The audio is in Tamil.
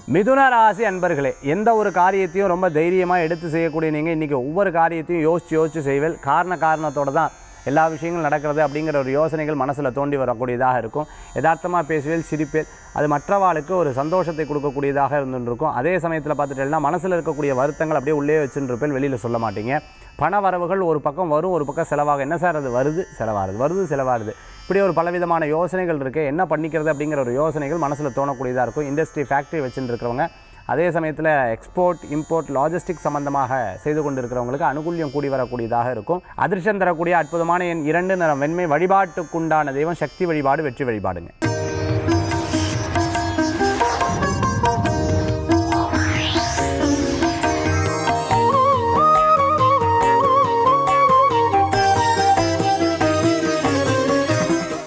மிதுன ராசி அன்பர்களே எந்த ஒரு காரியத்தையும் ரொம்ப தைரியமாக எடுத்து செய்யக்கூடிய நீங்கள் இன்றைக்கி ஒவ்வொரு காரியத்தையும் யோசித்து யோசித்து செய்வேல் காரண காரணத்தோட தான் எல்லா விஷயங்களும் நடக்கிறது அப்படிங்கிற ஒரு யோசனைகள் மனசில் தோண்டி வரக்கூடியதாக இருக்கும் யதார்த்தமாக பேசுவேல் சிரிப்பேல் அது மற்றவாளுக்கு ஒரு சந்தோஷத்தை கொடுக்கக்கூடியதாக இருந்துருக்கும் அதே சமயத்தில் பார்த்துட்டேன்னா மனசில் இருக்கக்கூடிய வருத்தங்கள் அப்படியே உள்ளே வச்சுருப்பேன் வெளியில் சொல்ல மாட்டீங்க பண வரவுகள் ஒரு பக்கம் வரும் ஒரு பக்கம் செலவாக என்ன சார் அது வருது செலவாகுது வருது செலவாகுது இப்படி ஒரு பலவிதமான யோசனைகள் இருக்குது என்ன பண்ணிக்கிறது அப்படிங்கிற ஒரு யோசனைகள் மனசில் தோணக்கூடியதாக இருக்கும் இண்டஸ்ட்ரி ஃபேக்ட்ரி வச்சுட்டு இருக்கிறவங்க அதே சமயத்தில் எக்ஸ்போர்ட் இம்போர்ட் லாஜிஸ்டிக் சம்பந்தமாக செய்து கொண்டிருக்கிறவங்களுக்கு அனுகூல்யம் கூடி வரக்கூடியதாக இருக்கும் அதிர்ஷ்டம் தரக்கூடிய அற்புதமான என் இரண்டு நிறம் வெண்மை வழிபாட்டுக்குண்டான தெய்வம் சக்தி வழிபாடு வெற்றி வழிபாடுங்க